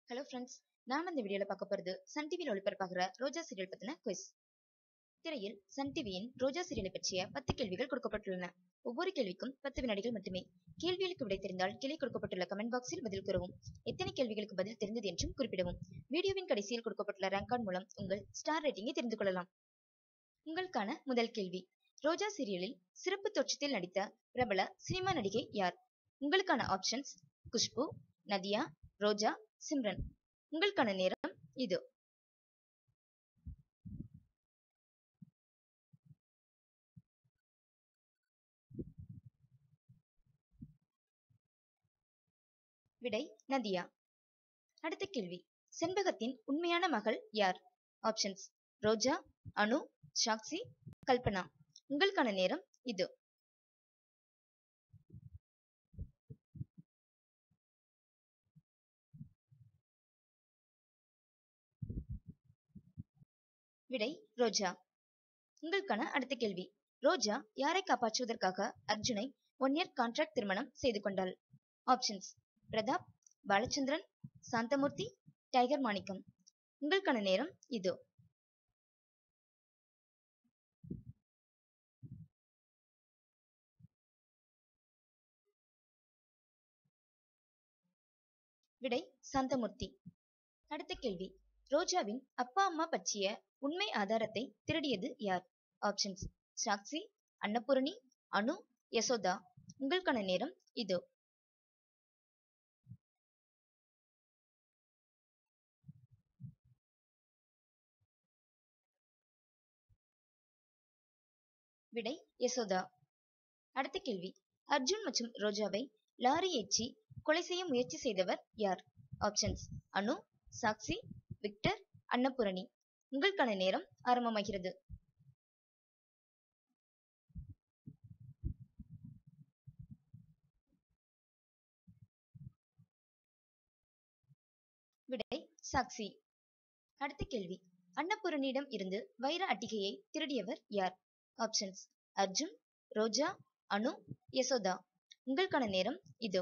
hello friends நாம இந்த வீடியோல பார்க்க போறது சன் டிவியில் ஒளிபரப்பாகிற ரோஜா சீரியல் பத்தின குவிஸ் திரையில் சன் டிவியின் ரோஜா சீரியலை பற்றிய பத்து கேள்விகள் கொடுக்கப்பட்டுள்ளன ஒவ்வொரு கேள்விக்கும் பத்து வினாடிகள் மட்டுமே கேள்விகளுக்கு விடை தெரிந்தால் கீழே கொடுக்கப்பட்டுள்ள கமெண்ட் பாக்ஸில் பதில் கூறவும் எத்தனை கேள்விகளுக்கு பதில் தெரிந்தது என்றும் குறிப்பிடவும் வீடியோவின் கடைசியில் கொடுக்கப்பட்டுள்ள ரேங்க் கார்டு மூலம் உங்கள் ஸ்டார் ரேட்டிங்கை தெரிந்து கொள்ளலாம் உங்களுக்கான முதல் கேள்வி ரோஜா சீரியலில் சிறப்பு தோற்றத்தில் நடித்த பிரபல சினிமா நடிகை யார் உங்களுக்கான ஆப்ஷன்ஸ் குஷ்பு நதியா ரோஜா சிம்ரன் உங்களுக்கான நேரம் இது விடை நதியா அடுத்த கேள்வி செண்பகத்தின் உண்மையான மகள் யார் ஆப்ஷன்ஸ் ரோஜா அனு சாக்சி கல்பனா உங்களுக்கான நேரம் இது விடை ரோஜா உங்களுக்கான அடுத்த கேள்வி ரோஜா யாரை காப்பாற்றுவதற்காக அர்ஜுனை ஒன் இயர் கான்ட்ராக்ட் திருமணம் செய்து கொண்டாள் ஆப்ஷன்ஸ் பிரதாப் பாலச்சந்திரன் சாந்தமூர்த்தி டைகர் மாணிக்கம் உங்களுக்கான நேரம் இது விடை சாந்தமூர்த்தி அடுத்த கேள்வி ரோஜாவின் அப்பா அம்மா பற்றிய உண்மை ஆதாரத்தை திருடியது யார் ஆப்ஷன்ஸ் சாக்சி அன்னபூரணி அனு யசோதா உங்களுக்கான நேரம் இதோ விடை யசோதா அடுத்த கேள்வி அர்ஜுன் மற்றும் ரோஜாவை லாரி ஏற்றி கொலை செய்ய முயற்சி செய்தவர் யார் ஆப்ஷன்ஸ் அனு சாக்சி விக்டர் அன்னபூரணி உங்களுக்கான நேரம் ஆரம்பமாகிறது விடை சாக்சி அடுத்த கேள்வி அன்னபூரணியிடம் இருந்து வைர அட்டிகையை திருடியவர் யார் ஆப்ஷன்ஸ் அர்ஜுன் ரோஜா அனு யசோதா உங்களுக்கான நேரம் இதோ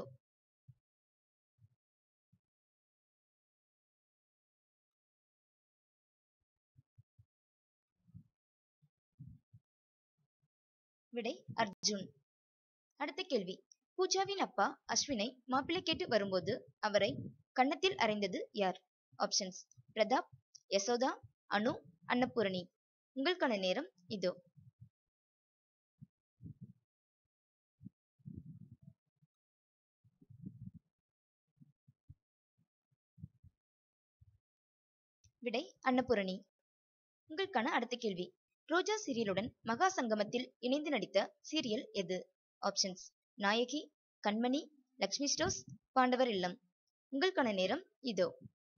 விடை அர்ஜுன் அடுத்த கேள்வி பூஜாவின் அப்பா அஸ்வினை மாப்பிள்ளை கேட்டு வரும்போது அவரை கன்னத்தில் அறைந்தது யார் ஆப்ஷன்ஸ் பிரதாப் யசோதா அனு அன்னபூரணி உங்களுக்கான நேரம் இதோ விடை அன்னபூரணி உங்களுக்கான அடுத்த கேள்வி ரோஜா சீரியலுடன் மகா சங்கமத்தில் இணைந்து நடித்த சீரியல் எது ஆப்ஷன்ஸ் நாயகி கண்மணி லக்ஷ்மி ஸ்டோர்ஸ் பாண்டவர் இல்லம் உங்களுக்கான நேரம் இதோ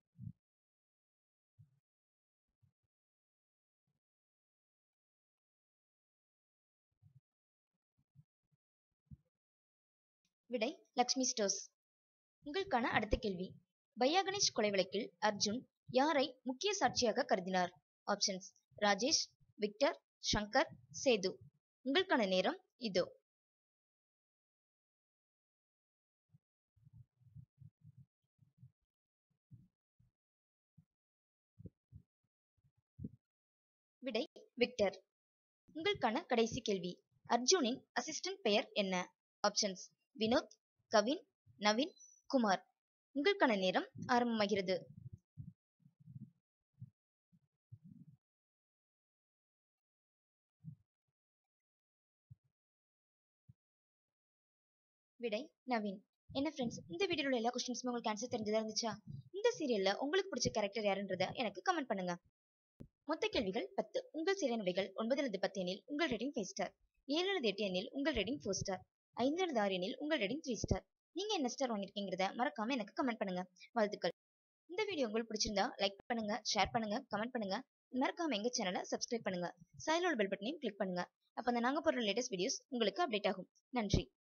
விடை லக்ஷ்மி ஸ்டோர்ஸ் உங்களுக்கான அடுத்த கேள்வி பையா கணேஷ் கொலை வழக்கில் அர்ஜுன் யாரை முக்கிய சாட்சியாக கருதினார் ஆப்ஷன்ஸ் ராஜேஷ் விக்டர் சங்கர் சேது உங்களுக்கான நேரம் இதோ விடை விக்டர் உங்களுக்கான கடைசி கேள்வி அர்ஜுனின் அசிஸ்டன்ட் பெயர் என்ன ஆப்ஷன்ஸ் வினோத் கவின் நவீன் குமார் உங்களுக்கான நேரம் ஆரம்பமாகிறது விடை நவீன் என்ன ஃப்ரெண்ட்ஸ் இந்த வீடியோல எல்லா கொஸ்டின்ஸுமே உங்களுக்கு ஆன்சர் தெரிஞ்சதா இருந்துச்சா இந்த சீரியல்ல உங்களுக்கு பிடிச்ச கேரக்டர் யாருன்றத எனக்கு கமெண்ட் பண்ணுங்க மொத்த கேள்விகள் பத்து உங்கள் சீரியல் நடிகள் ஒன்பது அல்லது பத்து எண்ணில் உங்கள் ரேட்டிங் ஃபைவ் ஸ்டார் ஏழு அல்லது எட்டு எண்ணில் உங்கள் ரேட்டிங் ஃபோர் ஸ்டார் ஐந்து அல்லது ஆறு எண்ணில் உங்கள் ரேட்டிங் த்ரீ ஸ்டார் நீங்க என்ன ஸ்டார் வாங்கிருக்கீங்கிறத மறக்காம எனக்கு கமெண்ட் பண்ணுங்க வாழ்த்துக்கள் இந்த வீடியோ உங்களுக்கு பிடிச்சிருந்தா லைக் பண்ணுங்க ஷேர் பண்ணுங்க கமெண்ட் பண்ணுங்க மறக்காம எங்க சேனலை சப்ஸ்கிரைப் பண்ணுங்க சைலோட பெல் பட்டனையும் கிளிக் பண்ணுங்க அப்ப அந்த நாங்க போடுற லேட்டஸ்ட் வீடியோஸ் உங்களுக்கு அப்டேட் ஆகும் நன்றி